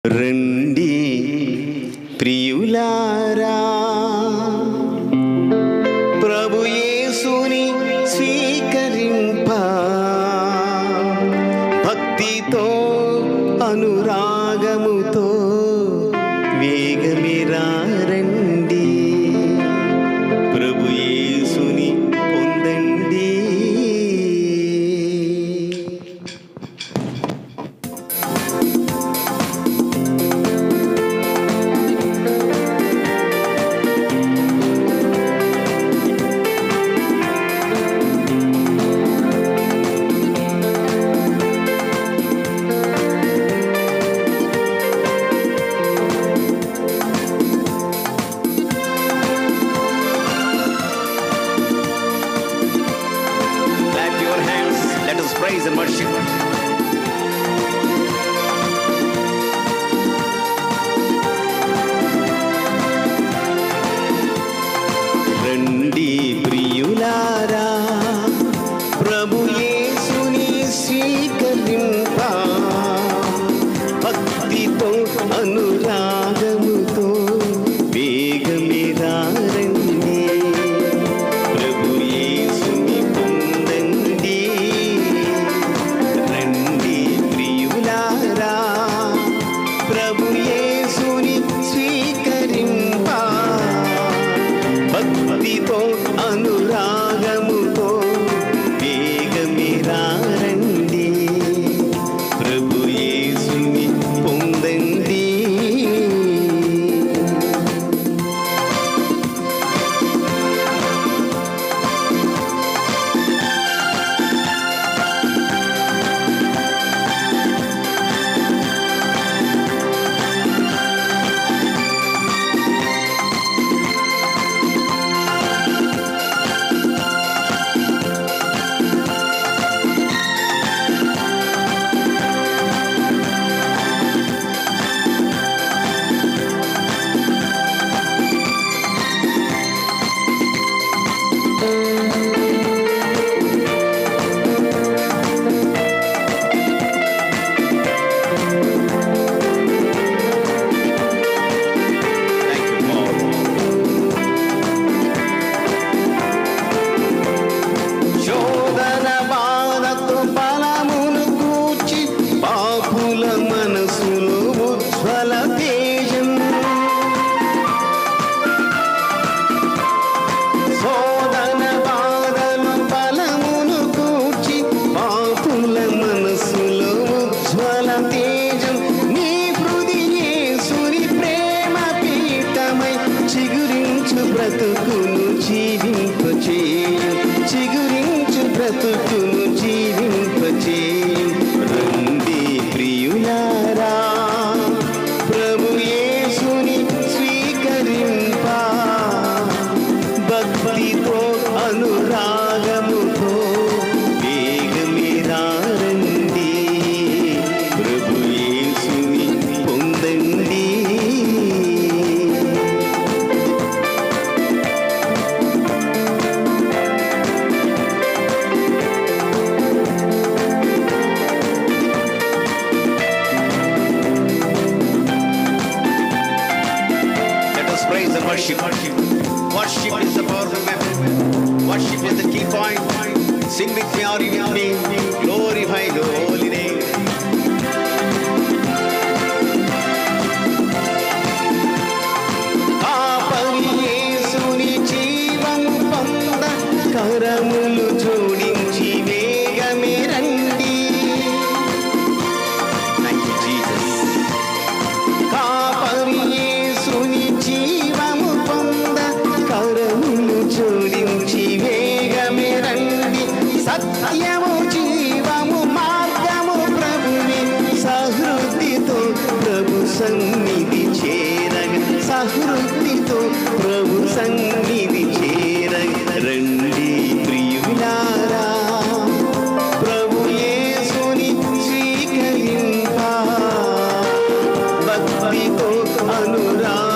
రండి ప్రియులారా ప్రభు యేసుని స్వీకరింప భక్తితో అనురాగముతో వేగమిరా రండి ప్రభు యేసుని పొందండి Clap your hands. Let us praise and worship. రండి ప్రియులారా ప్రభు యేసుని స్వీకరింప భక్తితో అనురాగముతో వేగమిరా రండి ప్రభు యేసుని పొందండి రండి ప్రియులారా ప్రభు యేసుని స్వీకరింప భక్తితో అనురాగముతో వేగమిరా రండి ప్రభు యేసుని పొందండి Thank you, Lord. శోధన బాధతో బలమును కూర్చి పాపుల మనసులో ఉజ్వల తేజం శోధన బాధలు బలమును కూర్చి పాపుల మనసులో ఉజ్వల తేజం నీ హృదయే సురి ప్రేమ పీఠమై చిగురించు బ్రతుకును జీవింపచేయు చిగురించు బ్రతుకును జీవింపచేయు రండి ప్రియులారా ప్రభు యేసుని స్వీకరింప భక్తితో అనురాగముతో వేగమిరా రండి ప్రభు యేసుని పొందండి Let us praise and worship. Worship is the powerful weapon. Worship is the key point. Sing with me, are you with me? Glorify your holy name. కాపరి యేసుని జీవము పొంద కరములు జోడించి వేగమే రండి Thank you, Jesus. కాపరి యేసుని జీవము పొంద కరములు జోడించి వేగమే రండి సత్యము జీవము మార్గము ప్రభుని సహృతితో ప్రభు సన్నిధి చేరగ సహృతితో ప్రభు సన్నిధి చేరగ రండి ప్రియులారా ప్రభు యేసుని స్వీకరింప భక్తితో అనురా